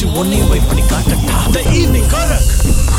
உன்னையும் போய் பண்ணி காட்டட்டா த ஈவினிங் காரக்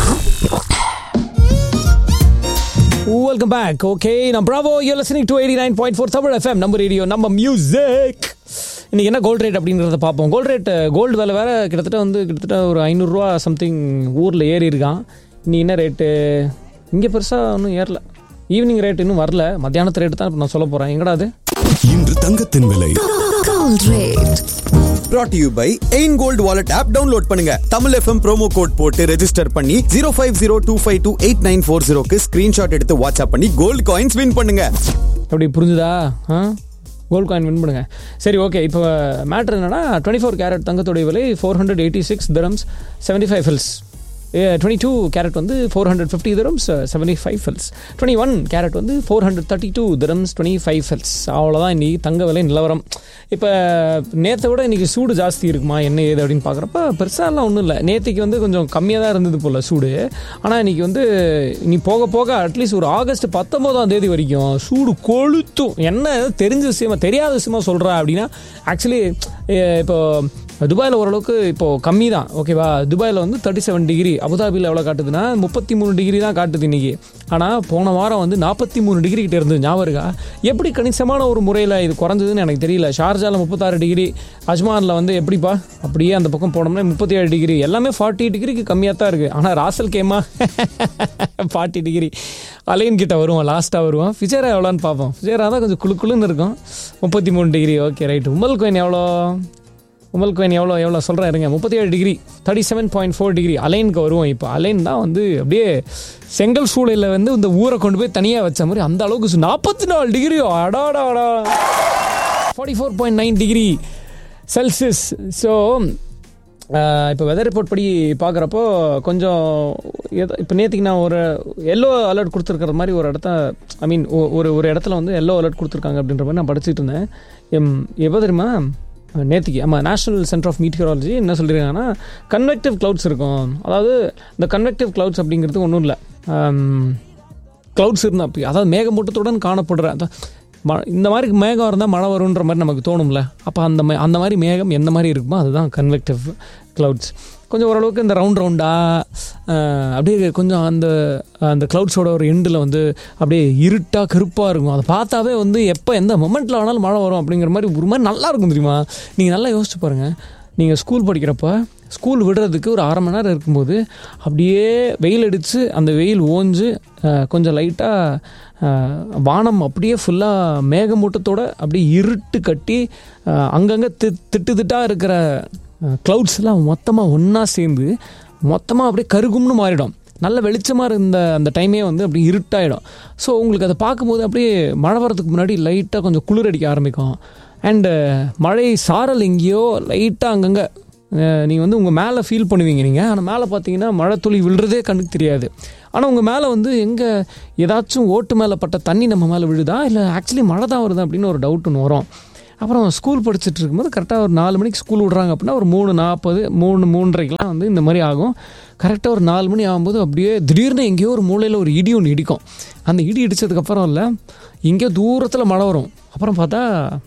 வெல்கம் பேக் ஓகே நான் Bravo you listening to eighty nine point four Tamil FM நம்ம ரேடியோ நம்ம மியூசிக் இன்னைக்கு என்ன கோல்ட் ரேட் அப்படின்றத பார்ப்போம் கோல்ட் ரேட் கோல்டு விலை வேற கிட்டத்தட்ட வந்து கிட்டத்தட்ட ஒரு ஐநூறுரூவா சம்திங் ஊரில் ஏறி இருக்கான் நீ என்ன ரேட்டு இங்கே பெருசாக ஒன்றும் ஏறல ஈவினிங் ரேட் இன்னும் வரல மத்தியானத்து ரேட்டு தான் இப்போ நான் சொல்ல போகிறேன் எங்கடா அது இன்று தங்கத்தின் விலை Gold rate. brought to you by எயின் கோல்ட் வாலெட் ஆப் டவுன்லோட் பண்ணுங்க தமிழ் எஃப்எம் ப்ரோமோ கோட் போட்டு ரெஜிஸ்டர் பண்ணி zero five zero two five two eight nine four ஜீரோக்கு ஸ்கிரீன்ஷாட் எடுத்து வாட்ஸ்அப் பண்ணி கோல்டு காயின்ஸ் வின் பண்ணுங்க அப்படி புரிஞ்சுதா ஆ கோல்ட் காயின் வின் பண்ணுங்க சரி ஓகே இப்போ மேட்ரு என்னன்னா டுவெண்ட்டி ஃபோர் கேரட் தங்கத்துடைய விலை four hundred eighty six dirhams seventy five fils twenty two carat வந்து four hundred fifty dirhams seventy five fils twenty one carat வந்து four hundred thirty two dirhams twenty five fils அவ்வளோதான் இன்னைக்கு தங்க விலை நிலவரம் இப்போ நேற்றை விட இன்னைக்கு சூடு ஜாஸ்தி இருக்குமா என்ன ஏது அப்படின்னு பார்க்குறப்ப பெருசாலாம் ஒன்றும் இல்லை நேற்றுக்கு வந்து கொஞ்சம் கம்மியாக தான் இருந்தது போல் சூடு ஆனால் இன்னைக்கு வந்து இனி போக போக அட்லீஸ்ட் ஒரு ஆகஸ்ட் பத்தொம்போதாம் தேதி வரைக்கும் சூடு கொளுத்தும் என்ன தெரிஞ்ச விஷயமா தெரியாத விஷயமா சொல்கிறா அப்படின்னா ஆக்சுவலி இப்போ துபாயில் ஓரளவுக்கு இப்போது கம்மி தான் ஓகேவா துபாயில் வந்து தேர்ட்டி செவன் டிகிரி அபுதாபியில் எவ்வளோ காட்டுதுன்னா முப்பத்தி மூணு டிகிரி தான் காட்டுது இன்னைக்கு ஆனால் போன வாரம் வந்து நாற்பத்தி மூணு டிகிரி கிட்ட இருந்தது ஞாபகம் இருக்கா எப்படி கணிசமான ஒரு முறையில் இது குறைஞ்சதுன்னு எனக்கு தெரியல ஷார்ஜாவில் முப்பத்தாறு டிகிரி அஜ்மானில் வந்து எப்படிப்பா அப்படியே அந்த பக்கம் போனோம்னா முப்பத்தி ஏழு டிகிரி எல்லாமே ஃபார்ட்டி டிகிரிக்கு கம்மியாக தான் இருக்குது ஆனால் ராசல் கேமா ஃபார்ட்டி டிகிரி அலைன் கிட்ட வருவோம் லாஸ்ட்டாக வருவோம் ஃபிஜேரா எவ்வளோன்னு பார்ப்போம் ஃபிஜேரா தான் கொஞ்சம் குளு குளுன்னு இருக்கும் முப்பத்தி மூணு degree okay right Umm Al Quwain எவ்வளோ உமல் கோயின் எவ்வளோ எவ்வளோ சொல்கிறேன் இருங்க முப்பத்தி ஏழு degree thirty seven point four degree அலைனுக்கு வருவோம் இப்போ அலைன் தான் வந்து அப்படியே செங்கல் சூளையில் வந்து இந்த ஊரை கொண்டு போய் தனியாக வச்ச மாதிரி அந்த அளவுக்கு நாற்பத்தி நாலு டிகிரி அடாடாடா forty four point nine degree Celsius so இப்போ வெதர் ரிப்போர்ட் படி பார்க்குறப்போ கொஞ்சம் எத இப்போ நேற்றுக்கு நான் ஒரு எல்லோ அலர்ட் கொடுத்துருக்கிற மாதிரி ஒரு இடத்த ஐ மீன் ஒரு ஒரு இடத்துல வந்து எல்லோ அலர்ட் கொடுத்துருக்காங்க அப்படின்ற மாதிரி நான் படிச்சுட்டு இருந்தேன் எம் எப்போ தெரியுமா நேற்றுக்கு ஆமாம் நேஷனல் சென்டர் ஆஃப் மீட்டியராலஜி என்ன சொல்லியிருக்காங்கன்னா கன்வெக்டிவ் க்ளவுட்ஸ் இருக்கும் அதாவது இந்த கன்வெக்டிவ் க்ளவுட்ஸ் அப்படிங்கிறது ஒன்றும் இல்லை க்ளவுட்ஸ் இருந்தால் அப்படி அதாவது மேகமூட்டத்துடன் காணப்படுற அதான் ம இந்த மாதிரி மேகம் இருந்தால் மழை வருன்ற மாதிரி நமக்கு தோணும்ல அப்போ அந்த மே அந்த மாதிரி மேகம் எந்த மாதிரி இருக்குமோ அதுதான் கன்வெக்டிவ் க்ளவுட்ஸ் கொஞ்சம் ஓரளவுக்கு இந்த ரவுண்ட் ரவுண்டாக அப்படியே கொஞ்சம் அந்த அந்த க்ளவுட்ஸோட ஒரு எண்டில் வந்து அப்படியே இருட்டாக கருப்பாக இருக்கும் அதை பார்த்தாவே வந்து எப்போ எந்த மொமெண்ட்டில் வேணாலும் மழை வரும் அப்படிங்கிற மாதிரி ஒரு மாதிரி நல்லா இருக்கும் தெரியுமா நீங்கள் நல்லா யோசிச்சு பாருங்கள் நீங்கள் ஸ்கூல் படிக்கிறப்ப ஸ்கூல் விடுறதுக்கு ஒரு அரை மணி நேரம் இருக்கும்போது அப்படியே வெயில் அடித்து அந்த வெயில் ஓஞ்சு கொஞ்சம் லைட்டாக வானம் அப்படியே ஃபுல்லாக மேகமூட்டத்தோட அப்படியே இருட்டு கட்டி அங்கங்கே தி திட்டு திட்டாக இருக்கிற க்ளவுட்ஸ்லாம் மொத்தமாக ஒன்றா சேர்ந்து மொத்தமாக அப்படியே கருகும்னு மாறிடும் நல்ல வெளிச்சமாக இருந்த அந்த டைமே வந்து அப்படி இருட்டாயிடும் ஸோ உங்களுக்கு அதை பார்க்கும்போது அப்படியே மழை வரதுக்கு முன்னாடி லைட்டாக கொஞ்சம் குளிர் அடிக்க ஆரம்பிக்கும் அண்டு மழை சாரல் எங்கேயோ லைட்டாக அங்கங்கே நீங்கள் வந்து உங்கள் மேலே ஃபீல் பண்ணுவீங்க நீங்கள் ஆனால் மேலே பார்த்தீங்கன்னா மழை துளி விழுறதே கண்ணுக்கு தெரியாது ஆனால் உங்கள் மேலே வந்து எங்கே ஏதாச்சும் ஓட்டு மேலே பட்ட தண்ணி நம்ம மேலே விழுதா இல்லை ஆக்சுவலி மழை தான் வருதா அப்படின்னு ஒரு டவுட் ஒன்று வரும் அப்புறம் ஸ்கூல் படிச்சுட்டு இருக்கும்போது கரெக்டாக ஒரு நாலு மணிக்கு ஸ்கூல் விட்றாங்க அப்படின்னா ஒரு மூணு நாற்பது மூணு மூன்றரைக்கெலாம் வந்து இந்த மாதிரி ஆகும் கரெக்டாக ஒரு நாலு மணி ஆகும்போது அப்படியே திடீர்னு எங்கேயோ ஒரு மூலையில் ஒரு இடி ஒன்று இடிக்கும் அந்த இடி இடித்ததுக்கப்புறம் இல்லை எங்கேயோ தூரத்தில் மழை வரும் அப்புறம் பார்த்தா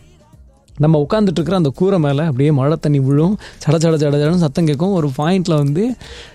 நம்ம உட்காந்துட்டு இருக்கிற அந்த கூரை மேலே அப்படியே மழை தண்ணி விழும் சட சட சட சடன்னு சத்தம் கேட்கும் ஒரு பாயிண்டில் வந்து